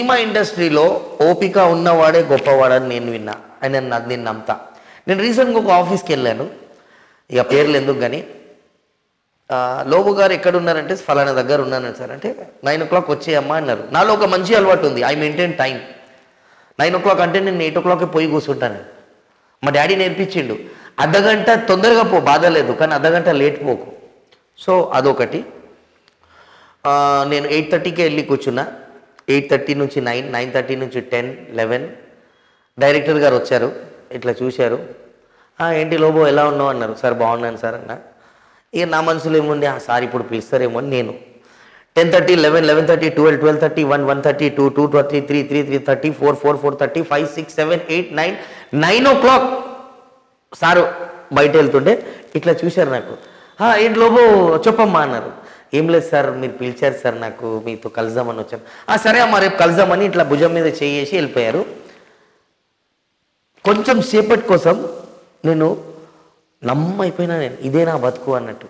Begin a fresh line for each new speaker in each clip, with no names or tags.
Cinema ఇండస్ట్రీలో ఓపిక ఉన్నవాడే గొప్పవాడని నేను విన్నా అని నేను అది నేను నమ్ముతా నేను రీసెంట్గా ఒక ఆఫీస్కి వెళ్ళాను ఇక పేర్లు ఎందుకు కానీ ఆ, లోబు గారు ఎక్కడ ఉన్నారంటే ఫలానా దగ్గర ఉన్నాను సార్ అంటే నైన్ ఓ క్లాక్ వచ్చేయమ్మా అన్నారు నాలో ఒక మంచి అలవాటు ఉంది I maintain time nine o'clock అంటే నేను ఎయిట్ ఓ క్లాక్కి పోయి కూర్చుంటాను మా డాడీ నేర్పించిండు అర్ధగంట తొందరగా పో బాధ లేదు కానీ అర్ధగంట లేట్ పోకు సో అదొకటి ఆ, నేను ఎయిట్ థర్టీకే వెళ్ళి కూర్చున్నా ఎయిట్ థర్టీ నుంచి నైన్ నైన్ థర్టీ నుంచి టెన్ లెవెన్ డైరెక్టర్ గారు వచ్చారు ఇట్లా చూశారు "ఆ, ఏంటి లోబో ఎలా ఉన్నావు అన్నారు సార్ బాగున్నాను సార్ అన్న ఇక నా మనసులో ఏముంది "ఆ, సార్ ఇప్పుడు పిలుస్తారేమో అని నేను ten thirty eleven eleven thirty twelve twelve thirty one one thirty two two thirty three three three thirty four four four thirty five six seven eight nine nine o'clock sir బయట వెళ్తుంటే ఇట్లా చూశారు నాకు "ఆ, ఏంటి లోబో చెప్పమ్మా అన్నారు ఏం లేదు సార్ మీరు పిలిచారు సార్ నాకు మీతో కలుద్దామని వచ్చాను "ఆ, సరే అమ్మా రేపు కలుద్దామని ఇట్లా భుజం మీద చేసి వెళ్ళిపోయారు కొంచెం సేపటి కోసం నేను నమ్మైపోయినా నేను ఇదే నా బతుకు అన్నట్టు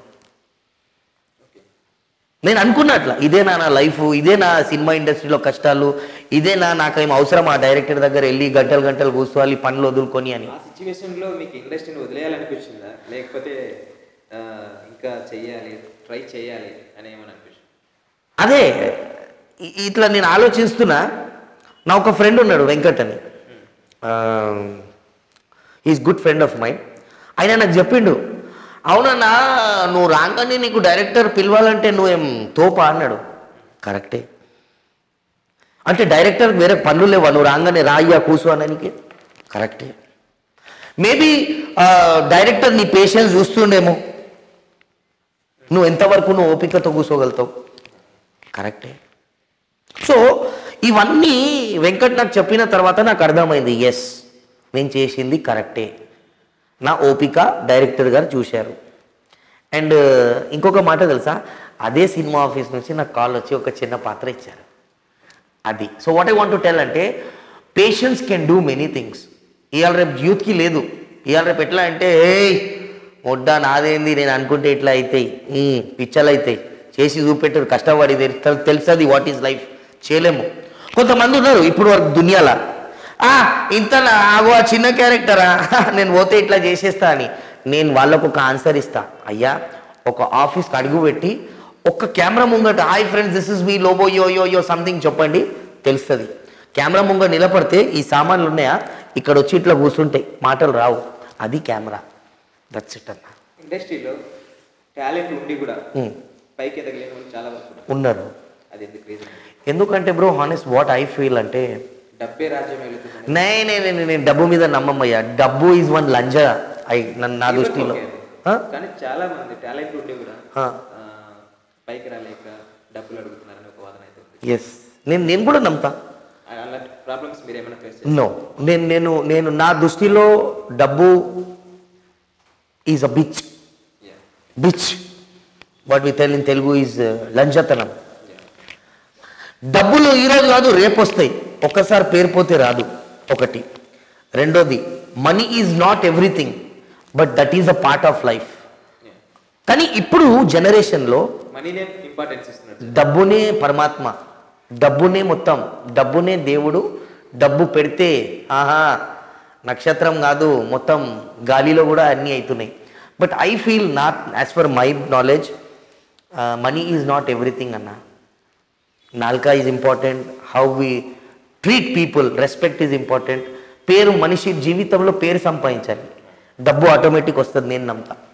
నేను అనుకున్నా అట్లా ఇదే నా నా లైఫ్ ఇదే నా సినిమా ఇండస్ట్రీలో కష్టాలు ఇదే నా నాకేం అవసరం ఆ డైరెక్టర్ దగ్గర వెళ్ళి గంటలు గంటలు కూర్చోవాలి పనులు వదులుకొని అని
ఆ సిచ్యువేషన్లో మీకు ఇండస్ట్రీని వదిలేయాలనిపించిందా లేకపోతే ఆ, ఇంకా చెయ్యాలి ట్రై చేయాలి అని ఏమని అనిపించింది
అదే ఇ- ఇట్లా నేను ఆలోచిస్తున్నా నా ఒక ఫ్రెండ్ ఉన్నాడు వెంకట్ అని is good friend of mind ఆయన నాకు చెప్పిండు అవునన్నా నువ్వు రాగానే నీకు డైరెక్టర్ పిలవాలంటే నువ్వేం తోపా అన్నాడు కరెక్టే అంటే డైరెక్టర్ వేరే పనులు లేవా నువ్వు రాగానే రాయ్యా కూర్చో అనడానికి కరెక్టే మేబీ డైరెక్టర్ నీ పేషెన్స్ చూస్తుండేమో నువ్వు ఎంతవరకు నువ్వు ఓపికతో కూర్చోగలుగుతావు కరెక్టే సో ఇవన్నీ వెంకట్ నాకు చెప్పిన తర్వాత నాకు అర్థమైంది ఎస్ నేను చేసింది కరెక్టే నా ఓపిక డైరెక్టర్ గారు చూశారు అండ్ ఇంకొక మాట తెలుసా అదే సినిమా ఆఫీస్ నుంచి నాకు కాల్ వచ్చి ఒక చిన్న పాత్ర ఇచ్చారు అది so what I want to tell అంటే patience can do many things ఇవాళ రేపు యూత్కి లేదు ఇవాళ రేపు ఎట్లా అంటే ఏయ్ మొడ్డా నాదేంది నేను అనుకుంటే ఇట్లా అవుతాయి ఉమ్, పిచ్చలు అవుతాయి చేసి చూపెట్టారు కష్టపడి తెలు- తెలుసది వాట్ ఈజ్ లైఫ్ చేయలేము కొంతమంది ఉన్నారు ఇప్పుడు వరకు దునియాలా ఆ ఇంత ఆగో ఆ చిన్న క్యారెక్టరా నేను పోతే ఇట్లా చేసేస్తా అని నేను వాళ్ళకు ఒక ఆన్సర్ ఇస్తా అయ్యా ఒక ఆఫీస్కి అడుగు పెట్టి ఒక్క కెమెరా ముంగట హాయ్ ఫ్రెండ్స్ దిస్ ఇస్ మీ లోబో యో యో యో సంథింగ్ చెప్పండి తెలుస్తుంది కెమెరా ముంగ నిలబడితే ఈ సామాన్లు ఉన్నాయా ఇక్కడ వచ్చి ఇట్లా కూర్చుంటాయి మాటలు రావు అది కెమెరా దట్స్ ఇట్ అన్న
ఇండస్ట్రీలో టాలెంట్ ఉండి కూడా
ఉమ్,
పైకి ఎదగలేని వాళ్ళు చాలా వరకు ఉన్నారు.
ఉన్నారు
అది ఎందుకు రీజన్
ఎందుకంటే bro honest what I feel అంటే
డబ్బే రాజ్యం వెళుతుంది
నే నే నే- నే- నేను డబ్బు మీద నమ్మమ్మయ్యా డబ్బు ఈజ్ వన్ లంజా ఐ నన్ను నా దృష్టిలో ఆ?
కానీ చాలా మంది టాలెంట్ ఉండి కూడా
ఆ.
ఆ, పైకి రాలేక డబ్బులు అడుగుతున్నారని ఒక వాదన అయితే ఉంది
ఎస్ నేను నేను కూడా నమ్ముతా
ఆ- అలాంటి ప్రాబ్లమ్స్ మీరు ఏమైనా ఫేస్
నో నేను నేను నేను నా దృష్టిలో డబ్బు is a bitch bitch what we tell in Telugu is లంచతనం డబ్బులు ఈరోజు కాదు రేపు వస్తాయి ఒక్కసారి పేరుపోతే రాదు ఒకటి రెండోది money is not everything but that is a part of life కానీ ఇప్పుడు జనరేషన్లో
మనీనే ఇంపార్టెన్స్ ఇస్తున్నారు
డబ్బునే పరమాత్మ డబ్బునే మొత్తం డబ్బునే దేవుడు డబ్బు పెడితే ఆహా నక్షత్రం కాదు మొత్తం గాలిలో కూడా అన్నీ అవుతున్నాయి but I feel not as for my knowledge money is not everything అన్న నాల్కా is important how we treat people respect is important పేరు మనిషి జీవితంలో పేరు సంపాదించాలి డబ్బు ఆటోమేటిక్ వస్తుంది నేను నమ్ముతా